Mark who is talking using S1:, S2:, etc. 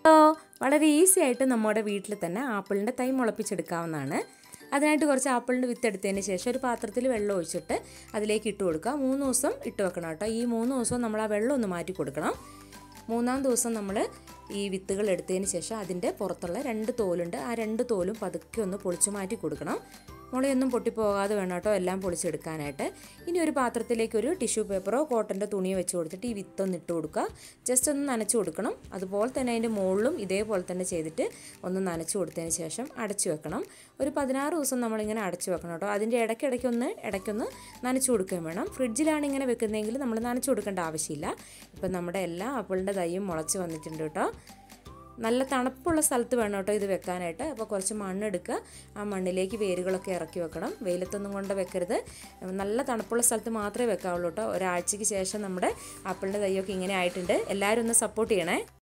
S1: hello വളരെ easy ആയിട്ട് നമ്മുടെ വീട്ടിൽ തന്നെ ആപ്പിളിൻ്റെ തൈ മുളപ്പിച്ചെടുക്കാവുന്നതാണ് അതിനായിട്ട് കുറച്ച് ആപ്പിളിൻ്റെ വിത്ത് എടുത്തതിന് ശേഷം ഒരു പാത്രത്തിൽ വെള്ളം ഒഴിച്ചിട്ട് അതിലേക്ക് ഇട്ട് കൊടുക്കുക മൂന്ന് ദിവസം ഇട്ട് വെക്കണം കേട്ടോ ഈ മൂന്ന് ദിവസം നമ്മൾ ആ വെള്ളം ഒന്ന് മാറ്റി കൊടുക്കണം മൂന്നാം ദിവസം നമ്മൾ ഈ വിത്തുകൾ എടുത്തതിന് ശേഷം അതിൻ്റെ പുറത്തുള്ള രണ്ട് തോലുണ്ട് ആ രണ്ട് തോലും പതുക്കെ ഒന്ന് പൊളിച്ചു മാറ്റി കൊടുക്കണം മുളയൊന്നും പൊട്ടിപ്പോകാതെ വേണം കേട്ടോ എല്ലാം പൊളിച്ചെടുക്കാനായിട്ട് ഇനി ഒരു പാത്രത്തിലേക്ക് ഒരു ടിഷ്യൂ പേപ്പറോ കോട്ടൻ്റെ തുണിയോ വെച്ച് കൊടുത്തിട്ട് ഈ വിത്തൊന്ന് ഇട്ട് കൊടുക്കുക ജസ്റ്റ് ഒന്ന് നനച്ചു കൊടുക്കണം അതുപോലെ തന്നെ അതിൻ്റെ മുകളിലും ഇതേപോലെ തന്നെ ചെയ്തിട്ട് ഒന്ന് നനച്ചു കൊടുത്തതിന് ശേഷം അടച്ചു വെക്കണം ഒരു പതിനാറ് ദിവസം നമ്മളിങ്ങനെ അടച്ചു വെക്കണം കേട്ടോ അതിൻ്റെ ഇടയ്ക്കിടയ്ക്കൊന്ന് ഇടയ്ക്കൊന്ന് നനച്ചു കൊടുക്കുകയും വേണം ഫ്രിഡ്ജിലാണ് ഇങ്ങനെ വെക്കുന്നതെങ്കിൽ നമ്മൾ നനച്ചു കൊടുക്കേണ്ട ആവശ്യമില്ല ഇപ്പം നമ്മുടെ എല്ലാ ആപ്പിളിൻ്റെ തൈയും മുളച്ച് വന്നിട്ടുണ്ട് കേട്ടോ നല്ല തണുപ്പുള്ള സ്ഥലത്ത് വേണം കേട്ടോ ഇത് വെക്കാനായിട്ട് അപ്പോൾ കുറച്ച് മണ്ണെടുക്കുക ആ മണ്ണിലേക്ക് വേരുകളൊക്കെ ഇറക്കി വെക്കണം വെയിലത്തൊന്നും കൊണ്ട് വെക്കരുത് നല്ല തണുപ്പുള്ള സ്ഥലത്ത് മാത്രമേ വെക്കാവുള്ളൂ കേട്ടോ ഒരാഴ്ചയ്ക്ക് ശേഷം നമ്മുടെ ആപ്പിളിൻ്റെ തൈയൊക്കെ ഇങ്ങനെ ആയിട്ടുണ്ട് എല്ലാവരും ഒന്ന് സപ്പോർട്ട് ചെയ്യണേ